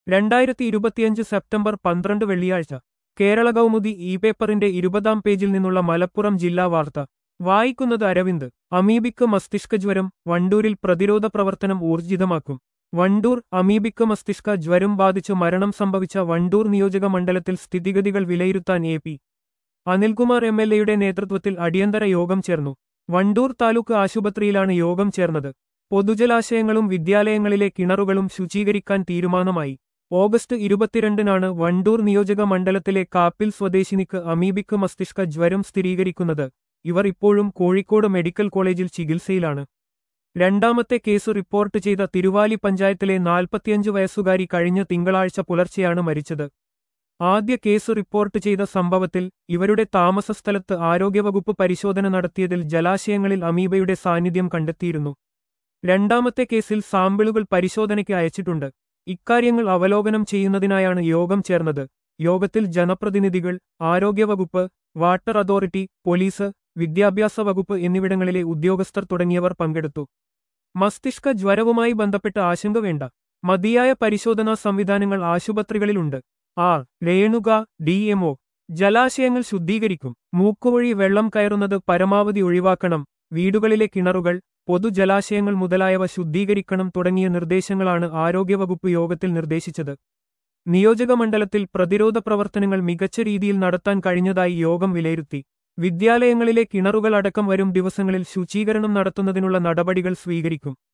രണ്ടായിരത്തി ഇരുപത്തിയഞ്ച് സെപ്റ്റംബർ പന്ത്രണ്ട് വെള്ളിയാഴ്ച കേരള കൗമുദി ഇ പേപ്പറിന്റെ ഇരുപതാം പേജിൽ നിന്നുള്ള മലപ്പുറം ജില്ലാ വാർത്ത വായിക്കുന്നത് അരവിന്ദ് അമീബിക്ക് മസ്തിഷ്കജ്വരം വണ്ടൂരിൽ പ്രതിരോധ പ്രവർത്തനം ഊർജിതമാക്കും വണ്ടൂർ അമീബിക്ക് മസ്തിഷ്ക ജ്വരം ബാധിച്ച് മരണം സംഭവിച്ച വണ്ടൂർ നിയോജക മണ്ഡലത്തിൽ സ്ഥിതിഗതികൾ വിലയിരുത്താൻ A P Anilkumar M L എയുടെ നേതൃത്വത്തിൽ അടിയന്തര യോഗം ചേർന്നു വണ്ടൂർ താലൂക്ക് ആശുപത്രിയിലാണ് യോഗം ചേർന്നത് പൊതുജലാശയങ്ങളും വിദ്യാലയങ്ങളിലെ കിണറുകളും ശുചീകരിക്കാൻ തീരുമാനമായി ഓഗസ്റ്റ് ഇരുപത്തിരണ്ടിനാണ് വണ്ടൂർ നിയോജക മണ്ഡലത്തിലെ കാപ്പിൽ സ്വദേശിനിക്ക് അമീബിക്ക് മസ്തിഷ്ക ജ്വരം സ്ഥിരീകരിക്കുന്നത് ഇവർ ഇപ്പോഴും കോഴിക്കോട് മെഡിക്കൽ കോളേജിൽ ചികിത്സയിലാണ് രണ്ടാമത്തെ കേസ് റിപ്പോർട്ട് ചെയ്ത തിരുവാലി പഞ്ചായത്തിലെ നാൽപ്പത്തിയഞ്ച് വയസ്സുകാരി കഴിഞ്ഞ തിങ്കളാഴ്ച പുലർച്ചെയാണ് മരിച്ചത് ആദ്യ കേസ് റിപ്പോർട്ട് ചെയ്ത സംഭവത്തിൽ ഇവരുടെ താമസസ്ഥലത്ത് ആരോഗ്യവകുപ്പ് പരിശോധന നടത്തിയതിൽ ജലാശയങ്ങളിൽ അമീബയുടെ സാന്നിധ്യം കണ്ടെത്തിയിരുന്നു രണ്ടാമത്തെ കേസിൽ സാമ്പിളുകൾ പരിശോധനയ്ക്ക് അയച്ചിട്ടുണ്ട് ഇക്കാര്യങ്ങൾ അവലോകനം ചെയ്യുന്നതിനായാണ് യോഗം ചേർന്നത് യോഗത്തിൽ ജനപ്രതിനിധികൾ ആരോഗ്യവകുപ്പ് വാട്ടർ അതോറിറ്റി പോലീസ് വിദ്യാഭ്യാസ വകുപ്പ് എന്നിവിടങ്ങളിലെ ഉദ്യോഗസ്ഥർ തുടങ്ങിയവർ പങ്കെടുത്തു മസ്തിഷ്ക ജ്വരവുമായി ബന്ധപ്പെട്ട് ആശങ്ക വേണ്ട മതിയായ പരിശോധനാ സംവിധാനങ്ങൾ ആശുപത്രികളിലുണ്ട് ആർ രേണുക ഡിഎംഒ ജലാശയങ്ങൾ ശുദ്ധീകരിക്കും മൂക്കുവഴി വെള്ളം കയറുന്നത് പരമാവധി ഒഴിവാക്കണം വീടുകളിലെ കിണറുകൾ പൊതുജലാശയങ്ങൾ മുതലായവ ശുദ്ധീകരിക്കണം തുടങ്ങിയ നിർദ്ദേശങ്ങളാണ് ആരോഗ്യവകുപ്പ് യോഗത്തിൽ നിർദ്ദേശിച്ചത് നിയോജകമണ്ഡലത്തിൽ പ്രതിരോധ പ്രവർത്തനങ്ങൾ മികച്ച രീതിയിൽ നടത്താൻ കഴിഞ്ഞതായി യോഗം വിലയിരുത്തി വിദ്യാലയങ്ങളിലെ കിണറുകൾ അടക്കം വരും ദിവസങ്ങളിൽ ശുചീകരണം നടത്തുന്നതിനുള്ള നടപടികൾ സ്വീകരിക്കും